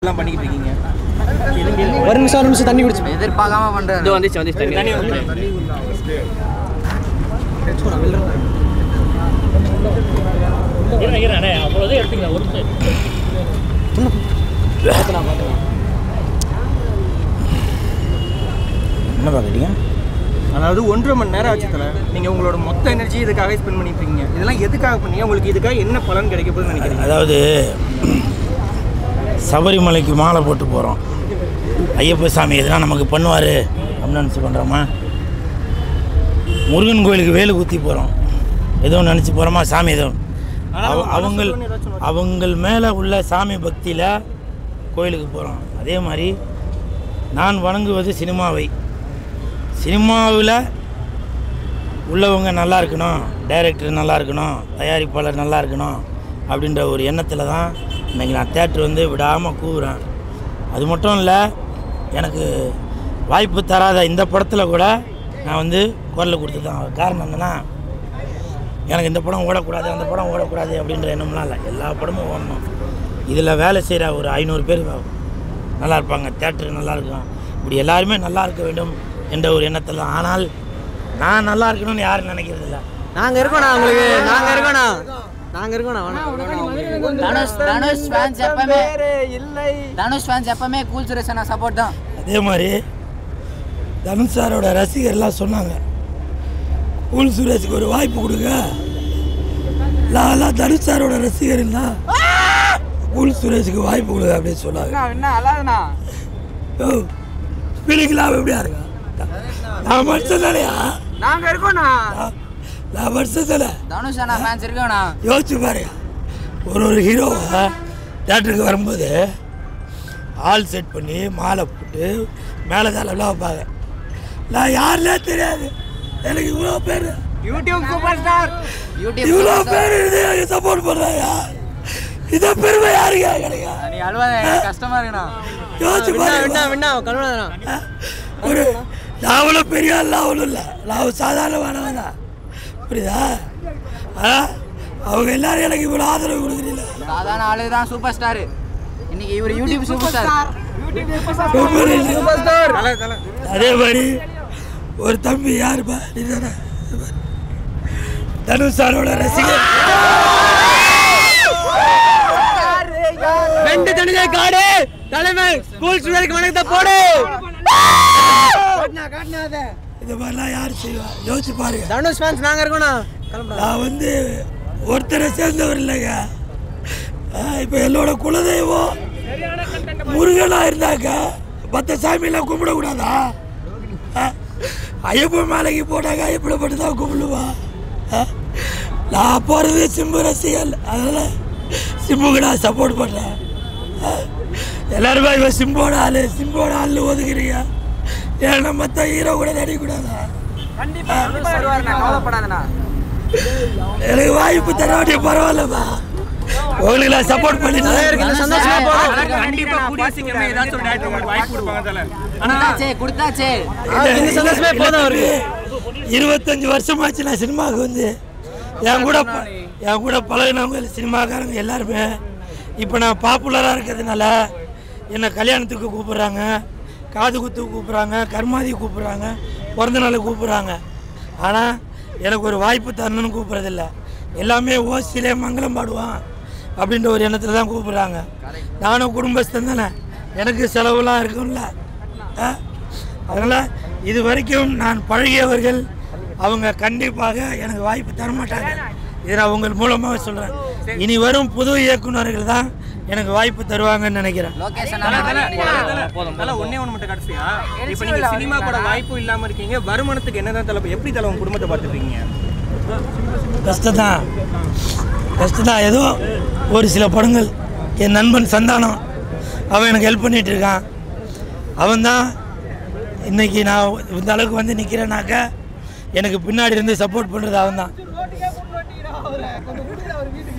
எல்லாம் பண்ணிக்கிட்டு இருக்கீங்க ஒரு நிமிஷம் ஒரு நிமிஷம் தண்ணி குடிச்சு எதிர்பார்க்காம பண்றாரு இது வந்துச்சு வந்துச்சு தண்ணி தண்ணி ஊத்து. என்ன பார்க்குறீங்க அதாவது ஒன்றரை மணி நேரம் ஆச்சு தல நீங்க உங்களோட மொத்த எனர்ஜி இதுக்காக ஸ்பெண்ட் பண்ணிட்டு இருக்கீங்க இதெல்லாம் எதுக்காக பண்ணீங்க உங்களுக்கு இதுக்காக என்ன பலன் கிடைக்க போகுதுன்னு நினைக்கிறீங்க அதாவது சபரிமலைக்கு மாலை போட்டு போகிறோம் ஐயப்ப சாமி எதனா நமக்கு பண்ணுவார் அப்படின்னு நினச்சி பண்ணுறோமா முருகன் கோயிலுக்கு வேலு குத்தி போகிறோம் ஏதோ நினச்சி போகிறோமா சாமி ஏதோ அவ- அவங்கள் அவங்கள் மேலே உள்ள சாமி பக்தியில் கோயிலுக்கு போகிறோம் அதே மாதிரி நான் வணங்குவது சினிமாவை சினிமாவில் உள்ளவங்க நல்லா இருக்கணும் டைரக்டர் நல்லா இருக்கணும் தயாரிப்பாளர் நல்லா இருக்கணும் அப்படின்ற ஒரு எண்ணத்தில் தான் இன்றைக்கி நான் தேட்டர் வந்து விடாமல் கூவுறேன் அது மட்டும் இல்லை எனக்கு வாய்ப்பு தராத இந்த படத்தில் கூட நான் வந்து குரல் கொடுத்து தான் காரணம் என்னென்னா எனக்கு இந்த படம் ஓடக்கூடாது அந்த படம் ஓடக்கூடாது அப்படின்ற எண்ணம்லாம் இல்லை எல்லா படமும் ஓடணும் இதில் வேலை செய்கிற ஒரு ஐநூறு பேர் நல்லா இருப்பாங்க தேட்டர் நல்லா இருக்கும் இப்படி எல்லாருமே நல்லா இருக்க வேண்டும் என்ற ஒரு எண்ணத்தில் தான் ஆனால் நான் நல்லா இருக்கணும்னு யாரும் நினைக்கிறது இல்லை நாங்க இருக்கோண்ணா உங்களுக்கு நாங்க இருக்கோண்ணா நாங்க இருக்கோண்ணா தனுஷ் தனுஷ் ஃபேன்ஸ் எப்பவுமே தனுஷ் ஃபேன்ஸ் எப்பவுமே கூல் சுரேஷனா சப்போர்ட் தான் அதே மாதிரி தனுஷ் சாரோட ரசிகர்லாம் சொன்னாங்க கூல் சுரேஷுக்கு ஒரு வாய்ப்பு கொடுங்க லாலா தனுஷ் சாரோட ரசிகர்னா கூல் சுரேஷுக்கு வாய்ப்பு கொடுங்க அப்படின்னு சொன்னாங்க என்ன அழகுண்ணா ஓ ஸ்பீடிங்லாம் எப்படியா இருக்கா நான் மனுஷன் தானையா நாங்க இருக்கோண்ணா நான் நான் மனுஷன் தானே தனுஷ் அண்ணா ஃபேன்ஸ் இருக்கோண்ணா யோசிச்சு பாருங்க ஒரு ஒரு ஹீரோவை தேட்டருக்கு வரும்போது ஆள் செட் பண்ணி மாலை போட்டு மேலே தலைலாம் வைப்பாங்க நான் யாருனே தெரியாது எனக்கு இவ்வளோ பேர் யூடியூப் சூப்பர் ஸ்டார் யூடியூப் இவ்வளோ பேர் இருந்து எனக்கு சப்போர்ட் பண்ணுறாங்க இதை பெருமை யாருங்க கிடையாது நீ அழுவாத எனக்கு கஷ்டமா இருக்குண்ணா யோசிச்சு விண்ணா பாருங்க விண்ணா கழுவுனா ஒரு நான் அவ்வளோ பெரிய ஆள்லாம் ஒன்றும் இல்லை நான் ஒரு சாதாரணமானவன் தான் புரியுதா ஆ அவங்க எல்லாரும் எனக்கு இவ்வளோ ஆதரவு கொடுக்குறீங்களா சாதாரண ஆளு தான் சூப்பர் ஸ்டார் இன்னைக்கு இவர் YouTube super star super star அதே மாதிரி ஒரு தம்பி யாருப்பா நீதானே தனுஷ் சாரோட ரசிகர் ரெண்டு தனியா காடு தலைமை ஸ்கூல் ஸ்டூடெண்ட்க்கு வணக்கத்தை போடு இந்த மாதிரிலாம் யார் செய்வா யோசிச்சு பாருங்க தனுஷ் ஃபேன்ஸ் நாங்க இருக்கோண்ணா கிளம்புறா நான் வந்து ஒருத்தரை சேர்ந்தவர் இல்லைங்க இப்போ என்னோட குலதெய்வம் முருகனா இருந்தாக்க மற்ற சாமியெல்லாம் கும்பிடக்கூடாதா ஆ? ஐயப்பன் மாலைக்கு போட்டாங்க ஐயப்பனை மட்டும் தான் கும்பிடுவா ஆ? நான் போகிறது சிம்பு ரசிகர் அதனால் சிம்புக்கு நான் சப்போர்ட் பண்ணுறேன் எல்லாருமே இவன் சிம்போட ஆள் சிம்போட ஆள் ஒதுக்குறீங்க ஏன்னா மற்ற ஹீரோ கூட நடிக்கக்கூடாதா கவலைப்படாதண்ணா எனக்கு வாய்ப்பு தர வேண்டிய பரவாயில்லப்பா உங்களுக்கு நான் சப்போர்ட் பண்ணிட்டு சந்தோஷமா போறோம் கண்டிப்பா கூடிய சீக்கிரமே ஏதாச்சும் ஒரு டேரக்டர் உங்களுக்கு வாய்ப்பு கொடுப்பாங்க தல ஆனா கொடுத்தாச்சே கொடுத்தாச்சே இந்த சந்தோஷமே போதும் அவருக்கு இருபத்தஞ்சு வருஷமாச்சு நான் சினிமாவுக்கு வந்து என் கூட ப- என் கூட பழகினவங்க சினிமாக்காரங்க எல்லாருமே இப்போ நான் பாப்புலராக இருக்கிறதுனால என்னை கல்யாணத்துக்கு கூப்பிட்றாங்க காது குத்துக்கு கூப்பிட்றாங்க கர்மாதி கூப்பிட்றாங்க பிறந்த நாளுக்கு கூப்பிட்றாங்க ஆனால் எனக்கு ஒரு வாய்ப்பு தரணும்னு கூப்பிட்றதில்ல எல்லாமே ஓசியிலே மங்களம் பாடுவான் அப்படின்ற ஒரு எண்ணத்தில் தான் கூப்பிட்றாங்க நானும் குடும்பஸ்தன் தானே எனக்கு செலவுலாம் இருக்கும்ல ஆ? அதனால் இது வரைக்கும் நான் பழகியவர்கள் அவங்க கண்டிப்பாக எனக்கு வாய்ப்பு தர மாட்டாங்க இதை நான் உங்கள் மூலமாக சொல்கிறேன் இனி வரும் புது இயக்குனர்கள் தான் எனக்கு வாய்ப்பு தருவாங்கன்னு நினைக்கிறேன் லொகேஷன் தல ஒண்ணே ஒண்ணு மட்டும் கடைசியா இப்போ நீங்க சினிமா கூட வாய்ப்பு இல்லாம இருக்கீங்க வருமானத்துக்கு என்னதான் தலை எப்படி தலை உங்க குடும்பத்தை பார்த்துருக்கீங்க கஷ்டம் தான் கஷ்டம் தான் ஏதோ ஒரு சில படங்கள் என் நண்பன் சந்தானம் அவன் எனக்கு ஹெல்ப் பண்ணிட்டு இருக்கான் அவன் தான் இன்னைக்கு நான் இந்த அளவுக்கு வந்து நிற்கிறேனாக்க எனக்கு பின்னாடி இருந்து சப்போர்ட் பண்ணுறது அவன் தான்